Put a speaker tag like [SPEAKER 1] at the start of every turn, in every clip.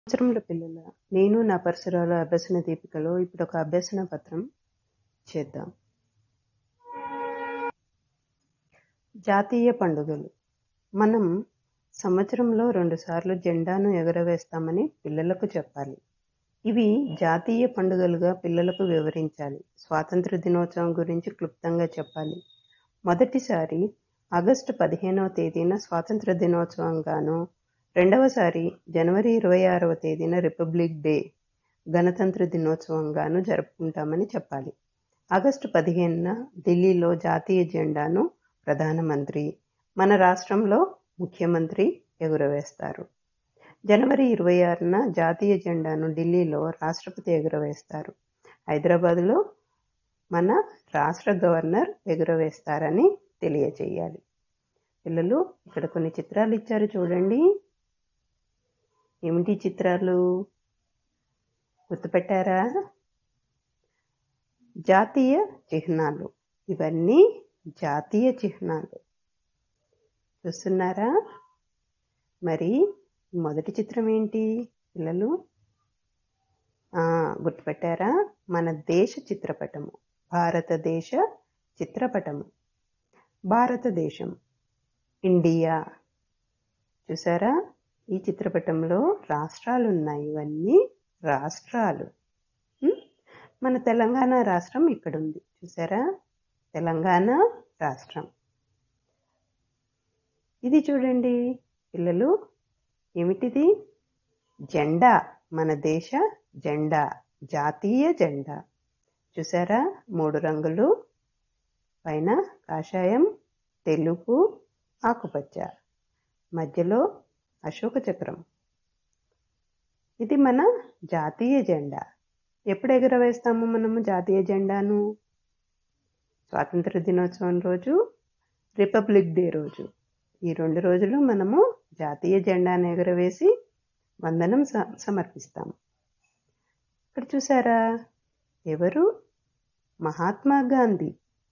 [SPEAKER 1] సంవత్సరముల పిల్లల నేను నా పరిసరాల అభ్యసన దీపికలో ఇప్పుడు ఒక అభ్యసన పత్రం చేద్దాం జాతీయ పండుగలు మనం సంవత్సరంలో రెండుసార్లు జెండాను ఎగరవేస్తామని పిల్లలకు చెప్పాలి ఇవి జాతీయ పండుగలుగా పిల్లలకు వివరించాలి స్వాతంత్ర దినోత్సవం గురించి క్లుప్తంగా చెప్పాలి మొదటిసారి ఆగస్టు పదిహేనవ తేదీన స్వాతంత్ర దినోత్సవంగాను రెండవసారి జనవరి ఇరవై ఆరవ తేదీన రిపబ్లిక్ డే గణతంత్ర దినోత్సవంగాను జరుపుకుంటామని చెప్పాలి ఆగస్టు పదిహేనున ఢిల్లీలో జాతీయ జెండాను ప్రధానమంత్రి మన రాష్ట్రంలో ముఖ్యమంత్రి ఎగురవేస్తారు జనవరి ఇరవై ఆరున జాతీయ జెండాను ఢిల్లీలో రాష్ట్రపతి ఎగురవేస్తారు హైదరాబాదులో మన రాష్ట్ర గవర్నర్ ఎగురవేస్తారని తెలియజేయాలి పిల్లలు ఇక్కడ కొన్ని చిత్రాలు ఇచ్చారు చూడండి ఏమిటి చిత్రాలు గుర్తుపెట్టారా జాతీయ చిహ్నాలు ఇవన్నీ జాతీయ చిహ్నాలు చూస్తున్నారా మరి మొదటి చిత్రం ఏంటి పిల్లలు గుర్తుపెట్టారా మన దేశ చిత్రపటము భారతదేశ చిత్రపటము భారతదేశం ఇండియా చూసారా ఈ చిత్రపటంలో రాష్ట్రాలు ఉన్నాయి ఇవన్నీ రాష్ట్రాలు మన తెలంగాణ రాష్ట్రం ఇక్కడ ఉంది చూసారా తెలంగాణ రాష్ట్రం ఇది చూడండి పిల్లలు ఏమిటిది జెండా మన దేశ జెండా జాతీయ జెండా చూసారా మూడు రంగులు పైన కాషాయం తెలుపు ఆకుపచ్చ మధ్యలో అశోక చక్రం ఇది మన జాతీయ జెండా ఎప్పుడు ఎగురవేస్తాము మనము జాతీయ జెండాను స్వాతంత్ర దినోత్సవం రోజు రిపబ్లిక్ డే రోజు ఈ రెండు రోజులు మనము జాతీయ జెండాను ఎగురవేసి వందనం సమర్పిస్తాము ఇక్కడ చూసారా ఎవరు మహాత్మా గాంధీ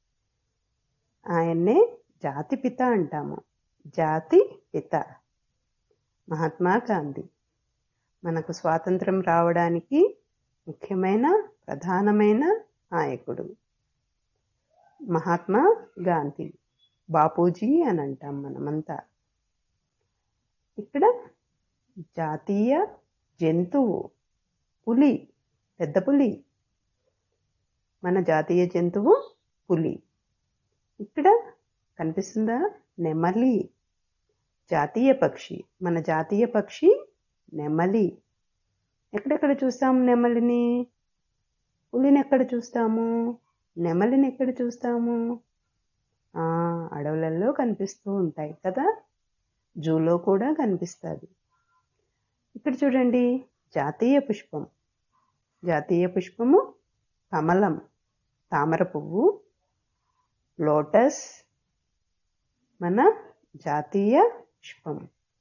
[SPEAKER 1] ఆయన్నే జాతి పిత అంటాము జాతి పిత మహాత్మా గాంధీ మనకు స్వాతంత్రం రావడానికి ముఖ్యమైన ప్రధానమైన నాయకుడు మహాత్మా గాంధీ బాపూజీ అని అంటాం మనమంతా ఇక్కడ జాతీయ జంతువు పులి పెద్ద పులి మన జాతీయ జంతువు పులి ఇక్కడ కనిపిస్తుందా నెమలి జాతీయ పక్షి మన జాతీయ పక్షి నెమలి ఎక్కడెక్కడ చూస్తాము నెమలిని పులిని ఎక్కడ చూస్తాము నెమలిని ఎక్కడ చూస్తాము అడవులలో కనిపిస్తూ ఉంటాయి కదా జూలో కూడా కనిపిస్తుంది ఇక్కడ చూడండి జాతీయ పుష్పం జాతీయ పుష్పము కమలం తామర పువ్వు లోటస్ మన జాతీయ పుష్పం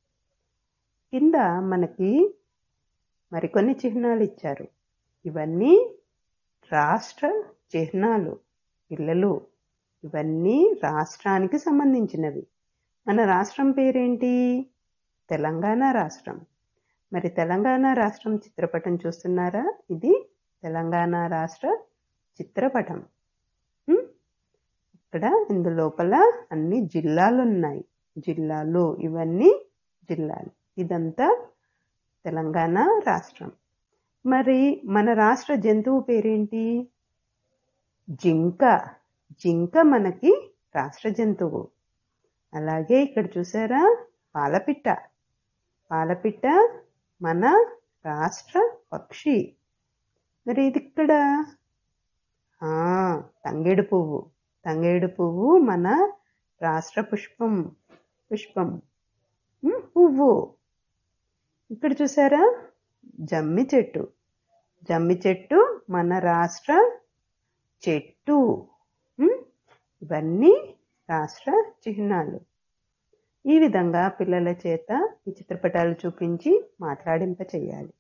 [SPEAKER 1] కింద మనకి మరికొన్ని చిహ్నాలు ఇచ్చారు ఇవన్నీ రాష్ట్ర చిహ్నాలు పిల్లలు ఇవన్నీ రాష్ట్రానికి సంబంధించినవి మన రాష్ట్రం పేరేంటి తెలంగాణ రాష్ట్రం మరి తెలంగాణ రాష్ట్రం చిత్రపటం చూస్తున్నారా ఇది తెలంగాణ రాష్ట్ర చిత్రపటం ఇక్కడ ఇందు లోపల అన్ని జిల్లాలు ఉన్నాయి జిల్లాలు ఇవన్నీ జిల్లాలు ఇదంతా తెలంగాణ రాష్ట్రం మరి మన రాష్ట్ర జంతువు పేరేంటి జింక జింక మనకి రాష్ట్ర జంతువు అలాగే ఇక్కడ చూసారా పాలపిట్ట పాలపిట్ట మన రాష్ట్ర పక్షి మరి ఇది ఇక్కడ తంగేడు పువ్వు తంగేడు పువ్వు మన రాష్ట్ర పుష్పం పుష్పం పువ్వు ఇక్కడ చూసారా జమ్మి చెట్టు జమ్మి చెట్టు మన రాష్ట్ర చెట్టు ఇవన్నీ రాష్ట్ర చిహ్నాలు ఈ విధంగా పిల్లల చేత ఈ చిత్రపటాలు చూపించి మాట్లాడింప చేయాలి